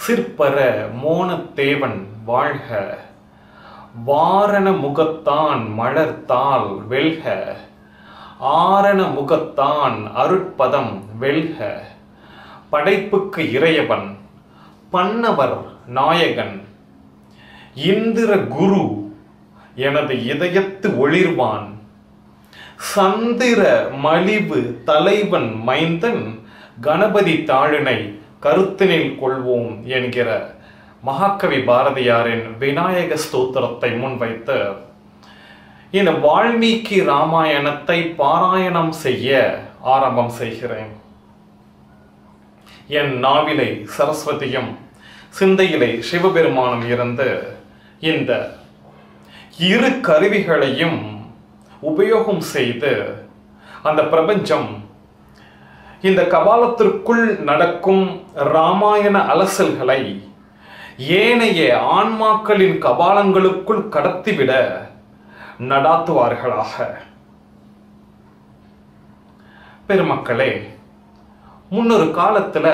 சிற்பர மோனத்தேவன் வாழ்க வாரண முகத்தான் மலர்த்தால் வெல்க ஆரண முகத்தான் அருட்பதம் வெல்க படைப்புக்கு இறையவன் பன்னவர் நாயகன் இந்திர குரு எனது இதயத்து ஒளிர்வான் சந்திர மலிவு தலைவன் மைந்தன் கணபதி தாழினை கருத்தினில் கொள்வோம் என்கிற மகாகவி பாரதியாரின் விநாயக ஸ்தோத்திரத்தை முன்வைத்து இந்த வால்மீகி ராமாயணத்தை பாராயணம் செய்ய ஆரம்பம் செய்கிறேன் என் நாவிலை சரஸ்வதியும் சிந்தையிலே சிவபெருமானும் இருந்து இந்த இரு கருவிகளையும் உபயோகம் செய்து அந்த பிரபஞ்சம் இந்த கபாலத்திற்குள் நடக்கும் ராமாயண அலசல்களை ஏனைய ஆன்மாக்களின் கபாலங்களுக்குள் கடத்திவிட நடாத்துவார்களாக பெருமக்களே முன்னொரு காலத்துல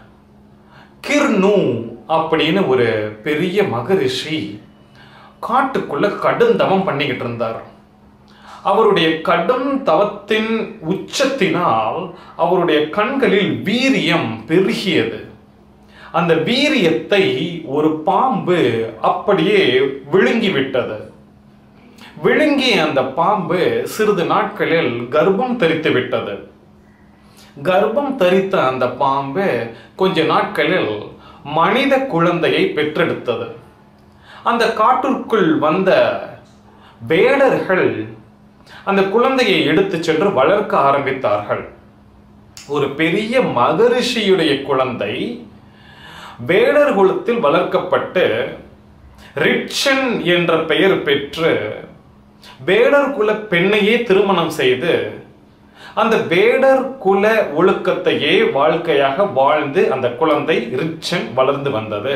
கிர்னு அப்படின்னு ஒரு பெரிய மகரிஷி காட்டுக்குள்ள கடுந்தவம் பண்ணிக்கிட்டு இருந்தார் அவருடைய கடும் தவத்தின் உச்சத்தினால் அவருடைய கண்களில் வீரியம் பெருகியது அந்த வீரியத்தை ஒரு பாம்பு அப்படியே விழுங்கி விட்டது விழுங்கிய அந்த பாம்பு சிறிது நாட்களில் கர்ப்பம் தரித்து விட்டது கர்ப்பம் தரித்த அந்த பாம்பு கொஞ்ச நாட்களில் மனித குழந்தையை பெற்றெடுத்தது அந்த காட்டிற்குள் வந்த வேடர்கள் அந்த குழந்தையை எடுத்து சென்று வளர்க்க ஆரம்பித்தார்கள் ஒரு பெரிய மகரிஷியுடைய குழந்தை வேடர் குலத்தில் வளர்க்கப்பட்டு ரிச்சன் என்ற பெயர் பெற்று வேடர் குல பெண்ணையே திருமணம் செய்து அந்த வேடர் குல ஒழுக்கத்தையே வாழ்க்கையாக வாழ்ந்து அந்த குழந்தை ரிச்சன் வளர்ந்து வந்தது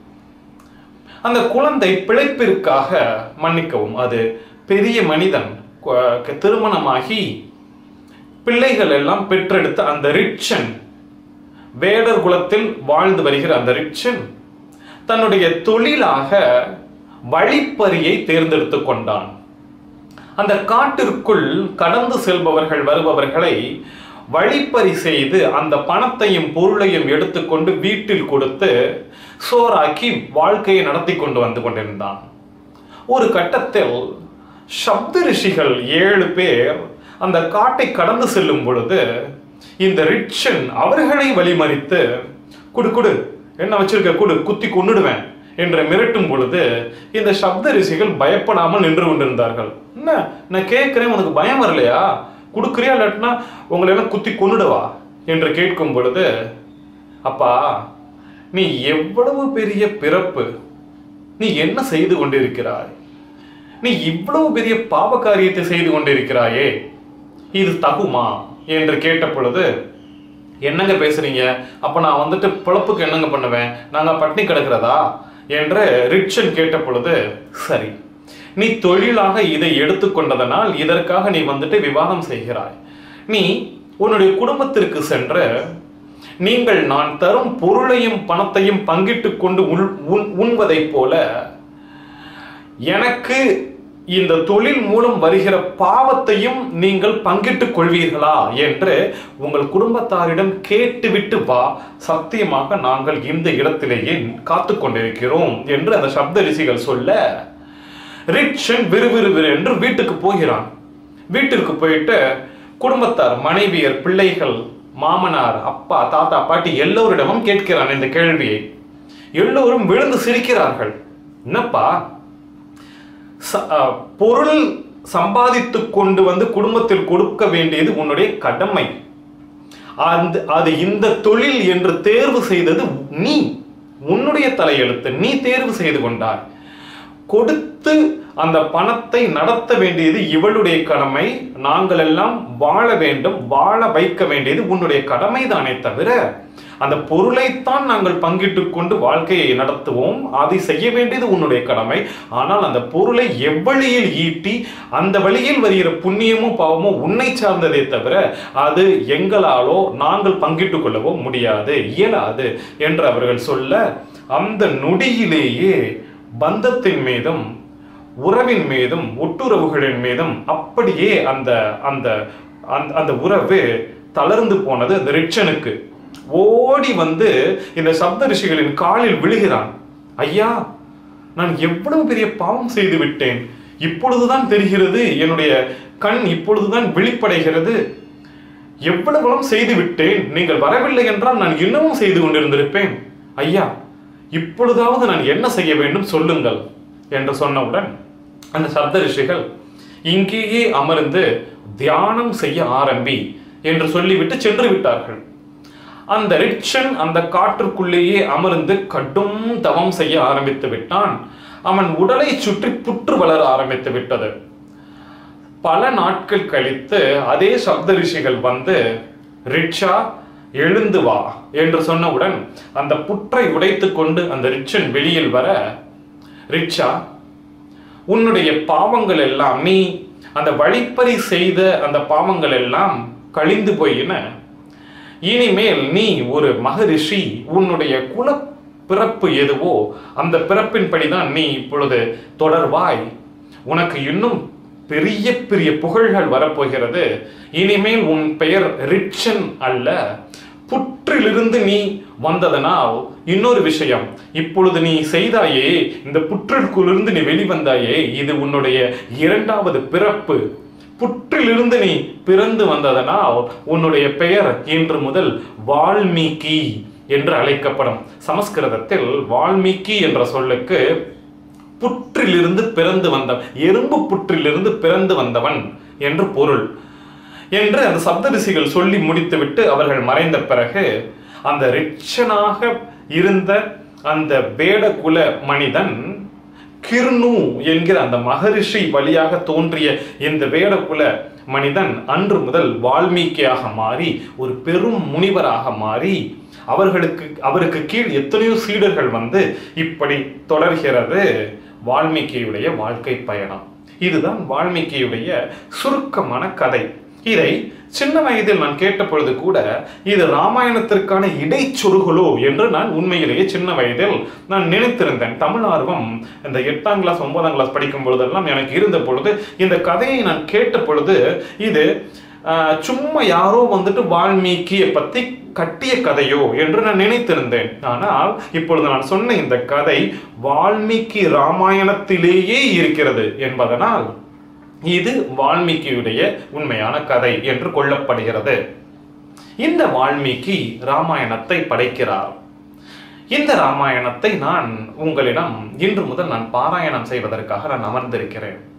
அந்த குழந்தை பிழைப்பிற்காக மன்னிக்கவும் அது பெரிய மனிதன் கு- திருமணமாகி பிள்ளைகள் எல்லாம் பெற்றெடுத்த அந்த ரிச்சன் வேடர் குலத்தில் வாழ்ந்து வருகிற அந்த ரிச்சன் தன்னுடைய தொழிலாக வழிப்பறியை தேர்ந்தெடுத்து கொண்டான் அந்த காட்டிற்குள் கடந்து செல்பவர்கள் வருபவர்களை வழிப்பறி செய்து அந்த பணத்தையும் பொருளையும் எடுத்துக்கொண்டு வீட்டில் கொடுத்து சோறாக்கி வாழ்க்கையை நடத்தி கொண்டு வந்து கொண்டிருந்தான் ஒரு கட்டத்தில் சப்த ரிஷிகள் ஏழு பேர் அந்த காட்டை கடந்து செல்லும் பொழுது இந்த ரிச்சன் அவர்களை வழிமறித்து குடு குடு என்ன வச்சிருக்க குடு குத்தி கொன்னுடுவேன் என்று மிரட்டும் பொழுது இந்த சப்த ரிஷிகள் பயப்படாமல் நின்று கொண்டிருந்தார்கள் என்ன நான் கேட்கிறேன் உனக்கு பயம் வரலையா கொடுக்குறியா இல்லாட்டினா உங்களை எல்லாம் குத்தி கொன்னுடவா என்று கேட்கும் பொழுது அப்பா நீ எவ்வளவு பெரிய பிறப்பு நீ என்ன செய்து கொண்டிருக்கிறாய் நீ இவ்வளவு பெரிய பாவ காரியத்தை செய்து கொண்டிருக்கிறாயே இது தகுமா என்று கேட்ட பொழுது என்னங்க பேசுறீங்க அப்ப நான் வந்துட்டு பிழப்புக்கு என்னங்க பண்ணுவேன் நாங்க பட்டினி கிடக்கிறதா என்று ரிச்சன் கேட்ட பொழுது சரி நீ தொழிலாக இதை எடுத்துக்கொண்டதனால் இதற்காக நீ வந்துட்டு விவாதம் செய்கிறாய் நீ உன்னுடைய குடும்பத்திற்கு சென்று நீங்கள் நான் தரும் பொருளையும் பணத்தையும் பங்கிட்டுக் கொண்டு உள் உண் உண்பதைப் போல எனக்கு இந்த தொழில் மூலம் வருகிற பாவத்தையும் நீங்கள் பங்கிட்டுக் கொள்வீர்களா என்று உங்கள் குடும்பத்தாரிடம் கேட்டுவிட்டு வா சத்தியமாக நாங்கள் இந்த இடத்திலேயே காத்து கொண்டிருக்கிறோம் என்று அந்த சப்த ரிஷிகள் சொல்ல ரிச்சன் விறுவிறுவிறு என்று வீட்டுக்கு போகிறான் வீட்டிற்கு போயிட்டு குடும்பத்தார் மனைவியர் பிள்ளைகள் மாமனார் அப்பா தாத்தா பாட்டி எல்லோரிடமும் கேட்கிறான் இந்த கேள்வியை எல்லோரும் விழுந்து சிரிக்கிறார்கள் என்னப்பா ச- அ, பொருள் சம்பாதித்து கொண்டு வந்து குடும்பத்தில் கொடுக்க வேண்டியது உன்னுடைய கடமை அந்த அது இந்த தொழில் என்று தேர்வு செய்தது நீ உன்னுடைய தலையெழுத்து நீ தேர்வு செய்து கொண்டாய் கொடுத்து அந்த பணத்தை நடத்த வேண்டியது இவளுடைய கடமை நாங்கள் எல்லாம் வாழ வேண்டும் வாழ வைக்க வேண்டியது உன்னுடைய கடமை தானே தவிர அந்த பொருளைத்தான் நாங்கள் பங்கிட்டுக் கொண்டு வாழ்க்கையை நடத்துவோம் அதை செய்ய வேண்டியது உன்னுடைய கடமை ஆனால் அந்த பொருளை எவ்வழியில் ஈட்டி அந்த வழியில் வருகிற புண்ணியமோ பாவமோ உன்னை சார்ந்ததே தவிர அது எங்களாலோ நாங்கள் பங்கிட்டுக் கொள்ளவோ முடியாது இயலாது என்று அவர்கள் சொல்ல அந்த நொடியிலேயே பந்தத்தின் மீதும் உறவின் மீதும் ஒட்டுறவுகளின் மீதும் அப்படியே அந்த அந்த அந்த அந்த உறவு தளர்ந்து போனது அந்த ரிச்சனுக்கு ஓடி வந்து இந்த சப்த ரிஷிகளின் காலில் விழுகிறான் ஐயா நான் எவ்வளவு பெரிய பாவம் செய்து விட்டேன் இப்பொழுதுதான் தெரிகிறது என்னுடைய கண் இப்பொழுதுதான் விழிப்படைகிறது எவ்வளவுலாம் செய்து விட்டேன் நீங்கள் வரவில்லை என்றால் நான் இன்னமும் செய்து கொண்டிருந்திருப்பேன் ஐயா இப்பொழுதாவது நான் என்ன செய்ய வேண்டும் சொல்லுங்கள் என்று சொன்னவுடன் அந்த சப்த ரிஷிகள் இங்கேயே அமர்ந்து தியானம் செய்ய ஆரம்பி என்று சொல்லிவிட்டு சென்று விட்டார்கள் அந்த ரிச்சன் அந்த காற்றுக்குள்ளேயே அமர்ந்து கடும் தவம் செய்ய ஆரம்பித்து விட்டான் அவன் உடலை சுற்றி புற்று வளர ஆரம்பித்து விட்டது பல நாட்கள் கழித்து அதே சப்த ரிஷிகள் வந்து ரிச்சா எழுந்து வா என்று சொன்னவுடன் அந்த புற்றை உடைத்துக் கொண்டு அந்த ரிச்சன் வெளியில் வர ரிச்சா உன்னுடைய பாவங்கள் எல்லாம் நீ அந்த வழிப்பறி செய்த அந்த பாவங்கள் எல்லாம் கழிந்து போயின இனிமேல் நீ ஒரு மகரிஷி உன்னுடைய குல பிறப்பு எதுவோ அந்த பிறப்பின்படிதான் நீ இப்பொழுது தொடர்வாய் உனக்கு இன்னும் பெரிய பெரிய புகழ்கள் வரப்போகிறது இனிமேல் உன் பெயர் ரிச்சன் அல்ல புற்றிலிருந்து நீ வந்ததனால் இன்னொரு விஷயம் இப்பொழுது நீ செய்தாயே இந்த புற்றிற்குள்ளிருந்து நீ வெளிவந்தாயே இது உன்னுடைய இரண்டாவது பிறப்பு புற்றிலிருந்து நீ பிறந்து வந்ததனால் உன்னுடைய பெயர் இன்று முதல் வால்மீகி என்று அழைக்கப்படும் சமஸ்கிருதத்தில் வால்மீகி என்ற சொல்லுக்கு புற்றிலிருந்து பிறந்து வந்த எறும்பு புற்றிலிருந்து பிறந்து வந்தவன் என்று பொருள் என்று அந்த சப்தரிசிகள் சொல்லி முடித்துவிட்டு அவர்கள் மறைந்த பிறகு அந்த ரிச்சனாக இருந்த அந்த வேடகுல மனிதன் கிர்னு என்கிற அந்த மகரிஷி வழியாக தோன்றிய இந்த வேடகுல மனிதன் அன்று முதல் வால்மீகியாக மாறி ஒரு பெரும் முனிவராக மாறி அவர்களுக்கு அவருக்கு கீழ் எத்தனையோ சீடர்கள் வந்து இப்படி தொடர்கிறது வால்மீகியுடைய வாழ்க்கை பயணம் இதுதான் வால்மீகியுடைய சுருக்கமான கதை இதை சின்ன வயதில் நான் கேட்ட பொழுது கூட இது ராமாயணத்திற்கான இடைச்சொருகளோ என்று நான் உண்மையிலேயே சின்ன வயதில் நான் நினைத்திருந்தேன் தமிழ் ஆர்வம் இந்த எட்டாம் கிளாஸ் ஒன்பதாம் கிளாஸ் படிக்கும் பொழுதெல்லாம் எனக்கு இருந்த பொழுது இந்த கதையை நான் கேட்ட பொழுது இது ஆஹ், சும்மா யாரோ வந்துட்டு வால்மீகியை பத்தி கட்டிய கதையோ என்று நான் நினைத்திருந்தேன் ஆனால் இப்பொழுது நான் சொன்ன இந்த கதை வால்மீகி ராமாயணத்திலேயே இருக்கிறது என்பதனால் இது வால்மீகியுடைய உண்மையான கதை என்று கொள்ளப்படுகிறது இந்த வால்மீகி ராமாயணத்தை படைக்கிறார் இந்த ராமாயணத்தை நான் உங்களிடம் இன்று முதல் நான் பாராயணம் செய்வதற்காக நான் அமர்ந்திருக்கிறேன்